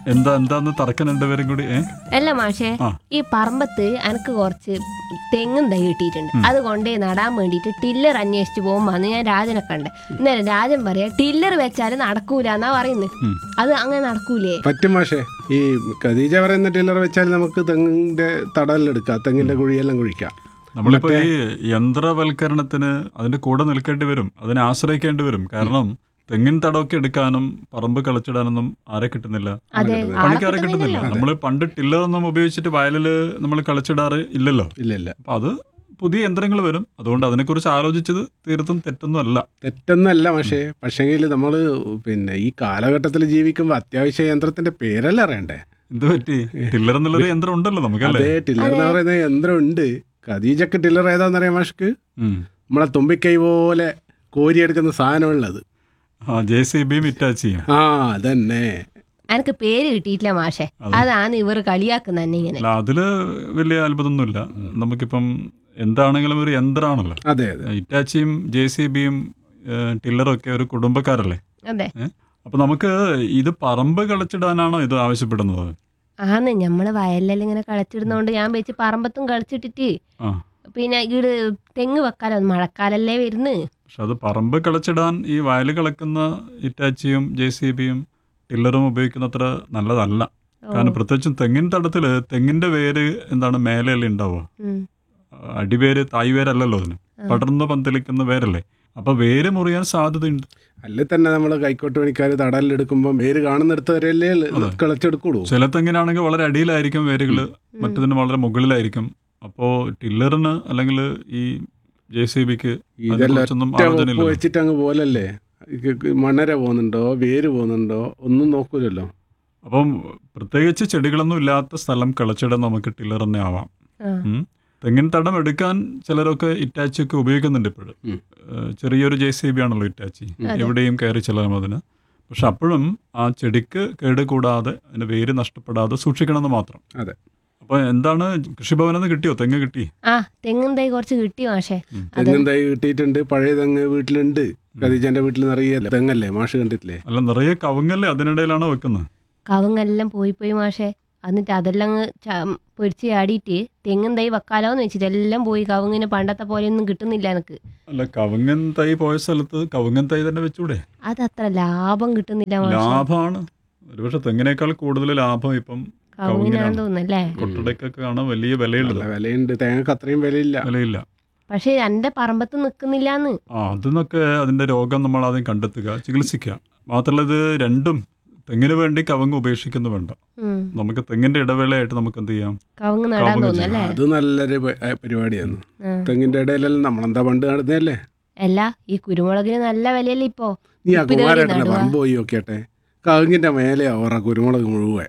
എന്താ എന്താന്ന് തർക്കം രണ്ടുപേരും കൂടി ഏ അല്ല മാഷേ ആ. ഈ പറമ്പത്ത് എനിക്ക് കുറച്ച് തെങ്ങും തൈ കിട്ടിയിട്ടുണ്ട് അത് കൊണ്ടേ നടാൻ വേണ്ടിയിട്ട് ടില്ലർ അന്വേഷിച്ച് പോകുമ്പോ അന്ന് ഞാൻ രാജനെ കണ്ടേ ഇന്നലെ രാജൻ പറയാ ടില്ലർ വെച്ചാൽ നടക്കൂല എന്നാ പറയുന്നത് ഉം. അത് അങ്ങനെ നടക്കൂലേ പറ്റും മാഷേ ഈ ഖദീജ പറയുന്ന ടില്ലർ വെച്ചാൽ നമുക്ക് തെങ്ങിന്റെ തടലെടുക്കാം തെങ്ങിന്റെ കുഴിയെല്ലാം കുഴിക്കാം നമ്മളിപ്പോ ഈ യന്ത്രവൽക്കരണത്തിന് അതിന്റെ കൂടെ നിൽക്കേണ്ടി വരും അതിനെ ആശ്രയിക്കേണ്ടി വരും കാരണം തെങ്ങിൻ തടമൊക്കെ എടുക്കാനും പറമ്പ് കളിച്ചിടാനൊന്നും ആരെ കിട്ടുന്നില്ല അതെ പണിക്കാരെ കിട്ടുന്നില്ല നമ്മൾ പണ്ട് ടില്ലറൊന്നും ഉപയോഗിച്ചിട്ട് വയലില് നമ്മൾ കളിച്ചിടാറ് ഇല്ലല്ലോ ഇല്ല ഇല്ല അപ്പൊ അത് പുതിയ യന്ത്രങ്ങൾ വരും അതുകൊണ്ട് അതിനെക്കുറിച്ച് ആലോചിച്ചത് തീർത്തും തെറ്റൊന്നും അല്ല തെറ്റൊന്നല്ല പക്ഷേ പക്ഷെങ്കിൽ നമ്മൾ പിന്നെ ഈ കാലഘട്ടത്തിൽ ജീവിക്കുമ്പോൾ അത്യാവശ്യ യന്ത്രത്തിന്റെ പേരല്ല അറിയണ്ടേ എന്ത് പറ്റി ടില്ലർ എന്നുള്ളൊരു യന്ത്രം ഉണ്ടല്ലോ നമുക്കല്ലേ അതേ ടില്ലർ എന്ന് പറയുന്ന യന്ത്രം ഉണ്ട് ഖദീജക്ക് ടില്ലർ ഏതാണെന്നറിയാം മാഷ്ക്ക് ഉം. നമ്മളെ തുമ്പിക്കൈ പോലെ കോരിയെടുക്കുന്ന സാധനമുള്ളത് ആ ജെ സി ബിയും ഇറ്റാച്ചിയും ആ അതന്നെ എനിക്ക് പേര് കിട്ടിയിട്ടില്ല മാഷേ അതാണ് ഇവർ കളിയാക്കുന്ന തന്നെ ഇങ്ങനെ അല്ല അതില് വലിയ അത്ഭുതമൊന്നുമില്ല നമുക്കിപ്പം എന്താണെങ്കിലും ഒരു യന്ത്രമാണല്ലോ അതെ അതെ ഇറ്റാച്ചിയും ജെ സി ബിയും ടില്ലറും ഒക്കെ ഒരു കുടുംബക്കാരല്ലേ അതെ ഏ? അപ്പൊ നമുക്ക് ഇത് പറമ്പ് കളിച്ചിടാനാണോ ഇത് ആവശ്യപ്പെടുന്നത് ആന്ന് നമ്മള് വയലിലെല്ലാം ഇങ്ങനെ കളിച്ചിടുന്നോണ്ട് ഞാൻ വെച്ച് പറമ്പത്തും കളിച്ചിട്ടിട്ട് ആ പിന്നെ ഈട് തെങ്ങ് വെക്കാലോ മഴക്കാലല്ലേ വരുന്ന് പക്ഷെ അത് പറമ്പ് കളിച്ചിടാൻ ഈ വയൽ കളക്കുന്ന ഇറ്റാച്ചിയും ജെ സി ബിയും ടില്ലറും ഉപയോഗിക്കുന്നത്ര നല്ലതല്ല കാരണം പ്രത്യേകിച്ചും തെങ്ങിൻ തടത്തില് തെങ്ങിന്റെ വേര് എന്താണ് മേലെയല്ലേ ഉണ്ടാവുക ഉം. അടിവേര് തായ് വേരല്ലല്ലോ അതിന് പടർന്ന് പന്തലിക്കുന്ന വേരല്ലേ അപ്പൊ വേര് മുറിയാൻ സാധ്യതയുണ്ട് അല്ലെ തന്നെ നമ്മൾ കൈക്കോട്ട് പണിക്കാർ തടലിലെടുക്കുമ്പോൾ വേര് കാണുന്നിടത്ത് വരെയല്ലേ കളിച്ചെടുക്കുള്ളൂ ചില തെങ്ങിനാണെങ്കിൽ വളരെ അടിയിലായിരിക്കും വേരുകൾ മറ്റതിന് വളരെ മുകളിലായിരിക്കും അപ്പോൾ ടില്ലറിന് അല്ലെങ്കിൽ ഈ ജെ സി ബിക്ക് ഇതെല്ലാം അതിനെക്കുറിച്ചൊന്നും ഒറ്റ ആലോചന ഉപ്പ് ഇല്ല വെച്ചിട്ട് അങ്ങ് പോലല്ലേ ഇത് മണര പോകുന്നുണ്ടോ വേര് പോകുന്നുണ്ടോ ഒന്നും നോക്കൂലല്ലോ അപ്പം പ്രത്യേകിച്ച് ചെടികളൊന്നും ഇല്ലാത്ത സ്ഥലം കിളച്ചിടാൻ നമുക്ക് ടില്ലർ തന്നെ ആവാം ആ. ഉം. തെങ്ങിൻ തടം എടുക്കാൻ ചിലരൊക്കെ ഇറ്റാച്ചി ഒക്കെ ഉപയോഗിക്കുന്നുണ്ട് ഇപ്പോഴും ഉം. ഏഹ് ചെറിയൊരു ജെ സി ബി ആണല്ലോ ഇറ്റാച്ചി എവിടെയും കയറി ചെല്ലാം അതിന് പക്ഷെ അപ്പോഴും ആ ചെടിക്ക് കേട് കൂടാതെ അതിന് വേര് നഷ്ടപ്പെടാതെ സൂക്ഷിക്കണമെന്ന് മാത്രം അതെ അപ്പൊ എന്താണ് കൃഷിഭവനിൽ നിന്ന് കിട്ടിയോ തെങ്ങ് കിട്ടി ആ തെങ്ങും തൈ കുറച്ച് കിട്ടി മാഷേ തെങ്ങും തൈ കിട്ടിയിട്ടുണ്ട് പഴയ തെങ്ങ് വീട്ടിലുണ്ട് ഖദീജന്റെ വീട്ടിൽ നിറയെ തെങ്ങല്ലേ മാഷ് കണ്ടിട്ടില്ലേ അല്ല നിറയെ കവുങ്ങല്ലേ അതിനിടയിലാണോ വെക്കുന്നത് കവുങ്ങെല്ലാം പോയി പോയി മാഷേ എന്നിട്ട് അതെല്ലാം അങ്ങ് ച- പൊരിച്ച് ചാടിയിട്ട് തെങ്ങും തൈ വെക്കാലോന്ന് വെച്ചിട്ട് എല്ലാം പോയി കവുങ്ങിന് പണ്ടത്തെ പോലെയൊന്നും കിട്ടുന്നില്ല എനിക്ക് അല്ല കവുങ്ങൻ തൈ പോയ സ്ഥലത്ത് കവുങ്ങൻ തൈ തന്നെ വെച്ചൂടെ അതത്ര ലാഭം കിട്ടുന്നില്ല മാഷേ ലാഭമാണ് ഒരുപക്ഷെ തെങ്ങിനേക്കാൾ കൂടുതൽ ലാഭം ഇപ്പം കവുങ്ങിനാന്ന് കവുങ്ങിനാണ് തോന്നുന്നല്ലേ കൊട്ടടക്കൊക്കെ കാണാൻ വലിയ വിലയുള്ളത് നല്ല വിലയുണ്ട് തേങ്ങക്ക് അത്രയും വിലയില്ല വിലയില്ല പക്ഷെ എന്റെ പറമ്പത്ത് നിക്കുന്നില്ലാന്ന് ആ അതിന്നൊക്കെ അതിന്റെ രോഗം നമ്മൾ ആദ്യം കണ്ടെത്തുക ചികിത്സിക്കുക മാത്രമല്ല ഇത് രണ്ടും തെങ്ങിന് വേണ്ടി കവുങ്ങ് ഉപേക്ഷിക്കുന്നു വേണ്ട ഉം. നമുക്ക് തെങ്ങിന്റെ ഇടവേളയായിട്ട് നമുക്ക് എന്ത് ചെയ്യാം കവുങ്ങ് നടാൻ കവുങ്ങ് തോന്നുന്നല്ലേ അത് നല്ലൊരു പ- ഏ, പരിപാടിയാണ് ആ. തെങ്ങിന്റെ ഇടയിലെല്ലാം നമ്മളെന്താ പണ്ട് നടന്നതല്ലേ അല്ല ഈ കുരുമുളകിന് നല്ല വിലയല്ലേ ഇപ്പോ നീ ആ ഇപ്പൊ ഇതേടി കുമാരേട്ടനെ നടുവാ. പറമ്പ് പോയി നോക്കിയാട്ടെ കവുങ്ങിന്റെ മേലെ അവറ കുരുമുളക് മുഴുവൻ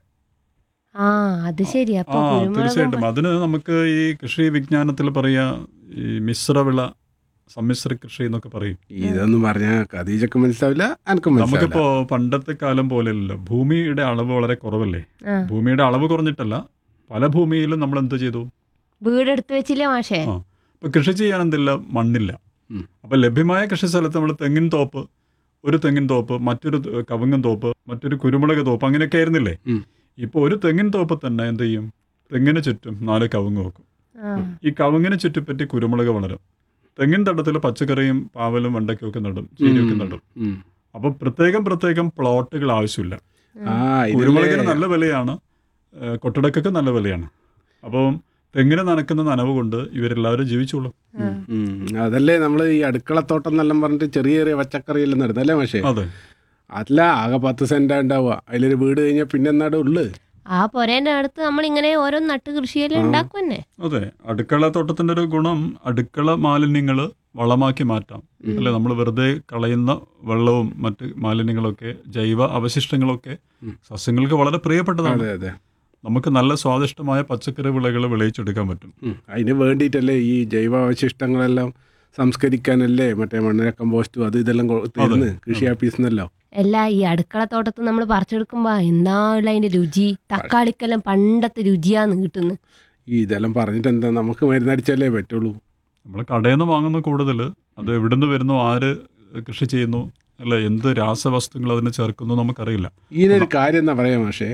ആ അത് ശരി ആ അപ്പൊ കുരുമുളക് തീർച്ചയായിട്ടും അതിന് നമുക്ക് ഈ കൃഷി വിജ്ഞാനത്തിൽ പറയാ ഈ മിശ്രവിള സമ്മിശ്ര കൃഷി എന്നൊക്കെ പറയും ഇതൊന്നും പറഞ്ഞാ ഖദീജക്ക് മനസ്സിലാവില്ല എനക്കും മനസ്സിലാവില്ല നമുക്കിപ്പോ പണ്ടത്തെ കാലം പോലെയല്ല ഭൂമിയുടെ അളവ് വളരെ കുറവല്ലേ ആ. ഭൂമിയുടെ അളവ് കുറഞ്ഞിട്ടല്ല പല ഭൂമിയിലും നമ്മൾ എന്ത് ചെയ്തു വീടെടുത്ത് വെച്ചില്ലേ മാഷേ ആ ഇപ്പൊ കൃഷി ചെയ്യാൻ എന്തില്ല മണ്ണില്ല ഉം. അപ്പൊ ലഭ്യമായ കൃഷി സ്ഥലത്ത് നമ്മൾ തെങ്ങിൻ തോപ്പ് ഒരു തെങ്ങിൻ തോപ്പ് മറ്റൊരു ത- കവുങ്ങൻ തോപ്പ് മറ്റൊരു കുരുമുളക് തോപ്പ് അങ്ങനെയൊക്കെ ആയിരുന്നില്ലേ ഉം. ഇപ്പൊ ഒരു തെങ്ങിൻ തോപ്പ് തന്നെ എന്ത് ചെയ്യും തെങ്ങിന് ചുറ്റും നാല് കവുങ്ങ് വെക്കും ആ. ഈ കവുങ്ങിന് ചുറ്റിപ്പറ്റി കുരുമുളക് വളരും തെങ്ങിൻ തടത്തിൽ പച്ചക്കറിയും പാവലും വെണ്ടയ്ക്കും ഒക്കെ നടും ചീനിയൊക്കെ നടും ഉം. അപ്പൊ പ്രത്യേകം പ്രത്യേകം പ്ലോട്ടുകൾ ആവശ്യമില്ല ആ കുരുമുളകിന് ഇതിലെ നല്ല വിലയാണ് ഏഹ് കൊട്ടടക്കൊക്കെ നല്ല വിലയാണ് അപ്പം തെങ്ങിന് നനക്കുന്ന നനവ് കൊണ്ട് ഇവരെല്ലാവരും ജീവിച്ചോളും ഉം. അതല്ലേ നമ്മൾ ഈ അടുക്കളത്തോട്ടം എന്നെല്ലാം പറഞ്ഞിട്ട് ചെറിയ ചെറിയ പച്ചക്കറിയെല്ലാം നടുന്നല്ലേ പക്ഷേ അതെ അല്ല ആകെ പത്ത് സെന്റാ ഉണ്ടാവുക അതിലൊരു വീട് കഴിഞ്ഞാൽ പിന്നെ എന്നാടെ ഉള്ളു ആ പൊരേന്റെ അടുത്ത് നമ്മൾ ഇങ്ങനെ ഓരോ നട്ട് കൃഷിയെല്ലാം ഉണ്ടാക്കും തന്നെ അതെ അടുക്കള തോട്ടത്തിന്റെ ഒരു ഗുണം അടുക്കള മാലിന്യങ്ങൾ വളമാക്കി മാറ്റാം അല്ലെ നമ്മൾ വെറുതെ കളയുന്ന വെള്ളവും മറ്റ് മാലിന്യങ്ങളൊക്കെ ജൈവ അവശിഷ്ടങ്ങളൊക്കെ സസ്യങ്ങൾക്ക് വളരെ പ്രിയപ്പെട്ടതാണ് അതെ അതെ നമുക്ക് നല്ല സ്വാദിഷ്ടമായ പച്ചക്കറി വിളകൾ വിളയിച്ചെടുക്കാൻ പറ്റും ഉം. അതിന് വേണ്ടിയിട്ടല്ലേ ഈ ജൈവ അവശിഷ്ടങ്ങളെല്ലാം സംസ്കരിക്കാനല്ലേ മറ്റേ മണ്ണിര കമ്പോസ്റ്റും അത് ഇതെല്ലാം കൊ- തരുന്ന് കൃഷി ഓഫീസിൽ നിന്നല്ലോ അല്ല ഈ അടുക്കള തോട്ടത്ത് നമ്മൾ പറിച്ചെടുക്കുമ്പോ എന്താണുള്ള അതിന്റെ രുചി തക്കാളിക്കെല്ലാം പണ്ടത്തെ രുചിയാന്ന് കിട്ടുന്നു ഈ ഇതെല്ലാം പറഞ്ഞിട്ട് എന്താ നമുക്ക് മരുന്നടിച്ചാലേ പറ്റുള്ളൂ നമ്മൾ കടയിൽ നിന്ന് വാങ്ങുന്ന കൂടുതൽ അത് എവിടുന്ന് വരുന്നു ആര് കൃഷി ചെയ്യുന്നു അല്ല എന്ത് രാസവസ്തുക്കൾ അതിന് ചേർക്കുന്നു നമുക്കറിയില്ല ഇതിനൊരു കാര്യം എന്നാ പറയാം പക്ഷേ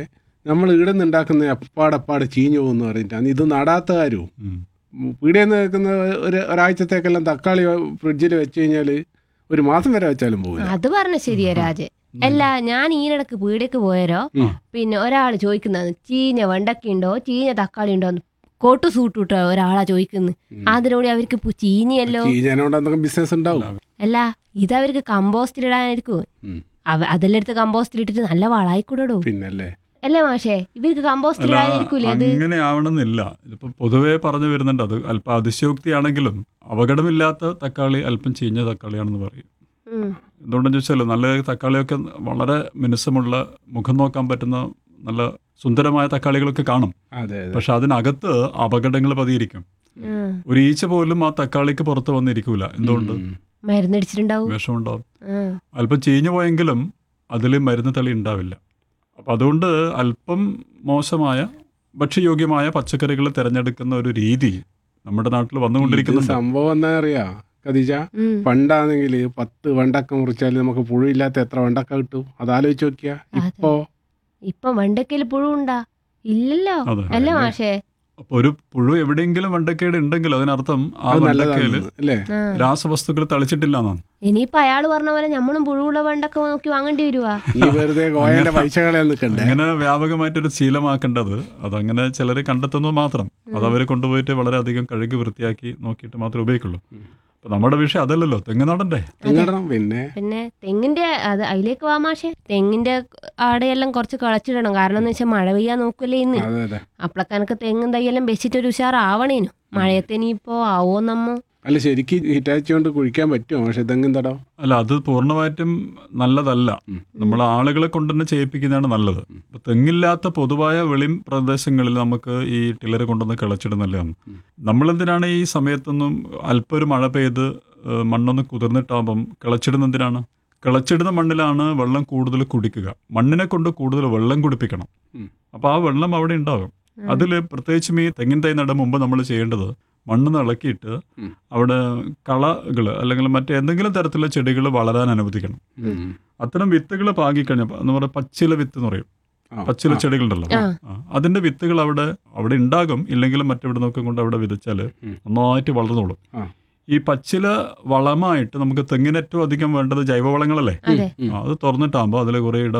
നമ്മൾ ഇവിടെ നിന്ന് ഉണ്ടാക്കുന്ന അപ്പാടപ്പാട് ചീഞ്ഞു പോകുന്നു പറഞ്ഞിട്ടാണ് ഇത് നടാത്ത കാര്യവും ഉം. പീടിയിൽ നിന്ന് വെക്കുന്ന ഒരു ഒരാഴ്ചത്തേക്കെല്ലാം തക്കാളി ഫ്രിഡ്ജിൽ വെച്ച് കഴിഞ്ഞാൽ ഒരു മാസം വരെ വെച്ചാലും പോകില്ല അത് പറഞ്ഞ ശരിയാ രാജൻ അല്ല ഞാൻ ഈയിടക്ക് പീടിയക്ക് പോയാരോ ഉം. പിന്നെ ഒരാൾ ചോദിക്കുന്നത് ചീഞ്ഞ വെണ്ടക്ക ഉണ്ടോ ചീഞ്ഞ തക്കാളി ഉണ്ടോ കോട്ടു സൂട്ടിട്ടോ ഒരാളാ ചോദിക്കുന്നത് അതിനോട് അവർക്ക് ഇപ്പൊ ചീഞ്ഞയല്ലോ ചീഞ്ഞാനോണ്ട് എന്തൊക്കെ ബിസിനസ് ഉണ്ടാവും അല്ല ഇത് കമ്പോസ്റ്റിലിടാനായിരിക്കും ഉം. അവ അതെല്ലാം എടുത്ത് കമ്പോസ്റ്റിലിട്ടിട്ട് നല്ല വളായിക്കൂടോ പിന്നല്ലേ അല്ലേ മാഷേ ഇവർക്ക് അല്ല കമ്പോസ്റ്റിലിടാനായിരിക്കൂലേ അത് അങ്ങനെ ആവണമെന്നില്ല ഇതിപ്പോ പൊതുവേ പറഞ്ഞു വരുന്നുണ്ട് അത് അല്പം അതിശയോക്തിയാണെങ്കിലും അപകടമില്ലാത്ത തക്കാളി അല്പം ചീഞ്ഞ തക്കാളിയാണെന്ന് പറയും ഉം. എന്തുകൊണ്ടെന്ന് ചോദിച്ചാൽ നല്ല തക്കാളിയൊക്കെ വളരെ മിനുസമുള്ള മുഖം നോക്കാൻ പറ്റുന്ന നല്ല സുന്ദരമായ തക്കാളികളൊക്കെ കാണും അതെ അതെ പക്ഷെ അതിനകത്ത് അപകടങ്ങൾ പതിയിരിക്കും ഉം. ഒരു ഈച്ച പോലും ആ തക്കാളിക്ക് പുറത്ത് വന്നിരിക്കൂല എന്തുകൊണ്ട് ഉം. മരുന്നടിച്ചിട്ടുണ്ടാവും വിഷമുണ്ടാവും ഉം. അല്പം ചീഞ്ഞു പോയെങ്കിലും അതിൽ മരുന്ന് തളി ഉണ്ടാവില്ല അപ്പം അതുകൊണ്ട് അല്പം മോശമായ ഭക്ഷ്യയോഗ്യമായ പച്ചക്കറികൾ തിരഞ്ഞെടുക്കുന്ന ഒരു രീതി നമ്മുടെ നാട്ടിൽ ഇത് വന്നുകൊണ്ടിരിക്കുന്നുണ്ട് സംഭവം എന്താ അറിയാ കദീജ ഉം. പണ്ടാണെങ്കിൽ പത്ത് വെണ്ടക്ക മുറിച്ചാൽ നമുക്ക് പുഴുയില്ലാത്ത എത്ര വെണ്ടക്ക കിട്ടും അതാലോചിച്ച് നോക്കിയാ ഇപ്പോ ഇപ്പൊ വെണ്ടക്കയിൽ പുഴുണ്ടാ ഇല്ലല്ലോ അതെ അല്ലേ മാഷേ അപ്പൊ ഒരു പുഴു എവിടെയെങ്കിലും വെണ്ടക്കേട് ഉണ്ടെങ്കിൽ അതിനർത്ഥം ആ അത് വെണ്ടക്കയില് നല്ലതാണ് അല്ലേ ആ. രാസവസ്തുക്കൾ തളിച്ചിട്ടില്ല എന്നാണ് ഇനിയിപ്പൊ അയാള് പറഞ്ഞ പോലെ നമ്മളും പുഴുവുള്ള വെണ്ടക്ക നോക്കി വാങ്ങേണ്ടി വരുവാ നീ വെറുതെ കോയന്റെ പൈസ കളയാൻ നിൽക്കണ്ടേ അങ്ങനെ വ്യാപകമായിട്ടൊരു ശീലമാക്കേണ്ടത് അതങ്ങനെ ചിലർ കണ്ടെത്തുന്നത് മാത്രം അത് അവർ കൊണ്ടുപോയിട്ട് വളരെയധികം കഴുകി വൃത്തിയാക്കി നോക്കിയിട്ട് മാത്രമേ ഉപയോഗിക്കുള്ളൂ അപ്പൊ നമ്മുടെ വിഷയം അതല്ലല്ലോ തെങ്ങ് നടണ്ടേ തെങ്ങിടണം പിന്നെ പിന്നെ തെങ്ങിന്റെ അത് അതിലേക്ക് വാ മാഷേ തെങ്ങിന്റെ ആടെയെല്ലാം കുറച്ച് കളച്ചിടണം കാരണം എന്ന് വെച്ചാൽ മഴ പെയ്യാൻ നോക്കൂലേ ഇന്ന് അതെ അതെ അപ്പളക്കനക്ക് തെങ്ങും തയ്യെല്ലാം വെച്ചിട്ട് ഒരു ഉഷാറാവണേനു മഴയത്തിനിപ്പോ ആവോ നമ്മ അല്ല ശരിക്കും ഹിറ്റാച്ചി കൊണ്ട് കുഴിക്കാൻ പറ്റുമോ പക്ഷെ തെങ്ങും തടം അല്ല അത് പൂർണ്ണമായിട്ടും നല്ലതല്ല നമ്മൾ ആളുകളെ കൊണ്ട് തന്നെ ചെയ്യിപ്പിക്കുന്നതാണ് നല്ലത് ഇപ്പൊ തെങ്ങില്ലാത്ത പൊതുവായ വെളി പ്രദേശങ്ങളിൽ നമുക്ക് ഈ ടില്ലർ കൊണ്ടുവന്ന് കിളച്ചിടുന്നല്ലാണ് നമ്മളെന്തിനാണ് ഈ സമയത്തൊന്നും അല്പം ഒരു മഴ പെയ്ത് ഏഹ്, മണ്ണൊന്ന് കുതിർന്നിട്ടാകുമ്പം കിളച്ചിടുന്നതിനാണ് കിളച്ചിടുന്ന മണ്ണിലാണ് വെള്ളം കൂടുതൽ കുടിക്കുക മണ്ണിനെ കൊണ്ട് കൂടുതൽ വെള്ളം കുടിപ്പിക്കണം ഉം. അപ്പോൾ ആ വെള്ളം അവിടെ ഉണ്ടാകും അതിൽ പ്രത്യേകിച്ചും ഈ തെങ്ങിൻ തൈ നടും മുമ്പ് നമ്മൾ ചെയ്യേണ്ടത് മണ്ണ് ഇളക്കിയിട്ട് ഉം. അവിടെ കളകൾ അല്ലെങ്കിൽ മറ്റേന്തെങ്കിലും തരത്തിലുള്ള ചെടികൾ വളരാൻ അനുവദിക്കണം ഉം. അത്തരം വിത്തുകൾ പാകിക്കഴിഞ്ഞാൽ എന്ന് പറയുക പച്ചില വിത്ത് എന്ന് പറയും ആ, പച്ചില ആ. ചെടികളുണ്ടല്ലോ ആ. ആ, അതിന്റെ വിത്തുകൾ അവിടെ അവിടെ ഉണ്ടാകും ഇല്ലെങ്കിലും മറ്റെവിടെ നോക്കും കൊണ്ട് അവിടെ വിതച്ചാൽ ഉം. നന്നായിട്ട് വളർന്നോളും ആ. ഈ പച്ചില വളമായിട്ട് നമുക്ക് തെങ്ങിന് ഏറ്റവും അധികം വേണ്ടത് ജൈവവളങ്ങളല്ലേ അതെ ആ, അത് തുറന്നിട്ടാകുമ്പോൾ അതിൽ കുറേ ഇട